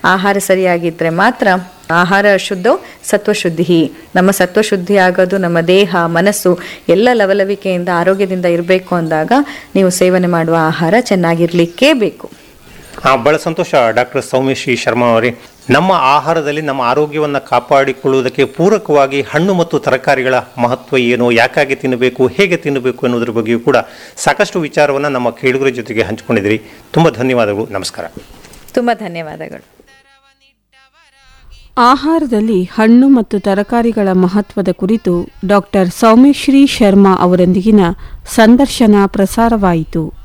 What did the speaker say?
ಆಹಾರ ಸರಿಯಾಗಿದ್ದರೆ ಮಾತ್ರ ಆಹಾರ ಶುದ್ಧ ಸತ್ವಶುದ್ಧಿ ನಮ್ಮ ಸತ್ವಶುದ್ಧಿ ಆಗೋದು ನಮ್ಮ ದೇಹ ಮನಸ್ಸು ಎಲ್ಲ ಲವಲವಿಕೆಯಿಂದ ಆರೋಗ್ಯದಿಂದ ಇರಬೇಕು ಅಂದಾಗ ನೀವು ಸೇವನೆ ಮಾಡುವ ಆಹಾರ ಚೆನ್ನಾಗಿರ್ಲಿಕ್ಕೇ ಬೇಕು ಆ, ಬಹಳ ಸಂತೋಷ ಡಾಕ್ಟರ್ ಸೌಮೇಶಿ ಶರ್ಮಾ ಅವರೇ ನಮ್ಮ ಆಹಾರದಲ್ಲಿ ನಮ್ಮ ಆರೋಗ್ಯವನ್ನು ಕಾಪಾಡಿಕೊಳ್ಳುವುದಕ್ಕೆ ಪೂರಕವಾಗಿ ಹಣ್ಣು ಮತ್ತು ತರಕಾರಿಗಳ ಮಹತ್ವ ಏನು ಯಾಕಾಗಿ ತಿನ್ನಬೇಕು ಹೇಗೆ ತಿನ್ನಬೇಕು ಅನ್ನೋದ್ರ ಬಗ್ಗೆಯೂ ಕೂಡ ಸಾಕಷ್ಟು ವಿಚಾರವನ್ನು ನಮ್ಮ ಕೇಳುಗರ ಜೊತೆಗೆ ಹಂಚಿಕೊಂಡಿದ್ದೀರಿ ತುಂಬ ಧನ್ಯವಾದಗಳು ನಮಸ್ಕಾರ ತುಂಬ ಧನ್ಯವಾದಗಳು ಆಹಾರದಲ್ಲಿ ಹಣ್ಣು ಮತ್ತು ತರಕಾರಿಗಳ ಮಹತ್ವದ ಕುರಿತು ಡಾಕ್ಟರ್ ಸೌಮ್ಯಶ್ರೀ ಶರ್ಮಾ ಅವರೊಂದಿಗಿನ ಸಂದರ್ಶನ ಪ್ರಸಾರವಾಯಿತು